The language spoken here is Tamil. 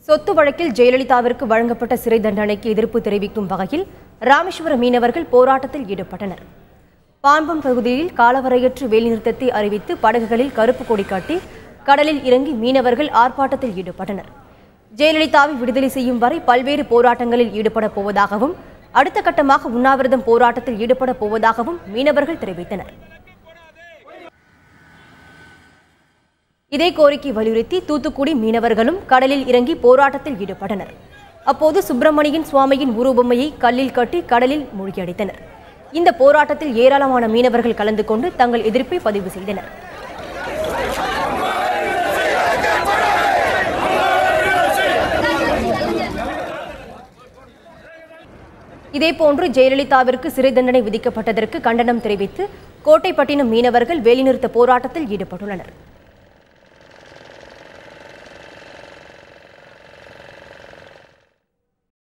சொத்து வழக்கில் ஜெயலலிதாவிற்கு வழங்கப்பட்ட சிறை தண்டனைக்கு எதிர்ப்பு தெரிவிக்கும் வகையில் ராமேஸ்வர மீனவர்கள் போராட்டத்தில் ஈடுபட்டனர் பாம்பம் பகுதியில் காலவரையற்ற வேலைநிறுத்தத்தை அறிவித்து படகுகளில் கருப்பு கொடி காட்டி கடலில் இறங்கி மீனவர்கள் ஆர்ப்பாட்டத்தில் ஈடுபட்டனர் ஜெயலலிதாவை விடுதலை செய்யும் வரை பல்வேறு போராட்டங்களில் ஈடுபட போவதாகவும் அடுத்த கட்டமாக உண்ணாவிரதம் போராட்டத்தில் ஈடுபட போவதாகவும் மீனவர்கள் தெரிவித்தனர் இதே கோரிக்கை வலியுறுத்தி தூத்துக்குடி மீனவர்களும் கடலில் இறங்கி போராட்டத்தில் ஈடுபட்டனர் அப்போது சுப்பிரமணியன் சுவாமியின் உருவமையை கல்லில் கட்டி கடலில் மூழ்கியடித்தனர் இந்த போராட்டத்தில் ஏராளமான மீனவர்கள் கலந்து கொண்டு தங்கள் எதிர்ப்பை பதிவு செய்தனர் இதேபோன்று ஜெயலலிதாவிற்கு சிறை தண்டனை விதிக்கப்பட்டதற்கு கண்டனம் தெரிவித்து கோட்டைப்பட்டினம் மீனவர்கள் வேலைநிறுத்த போராட்டத்தில் ஈடுபட்டுள்ளனர்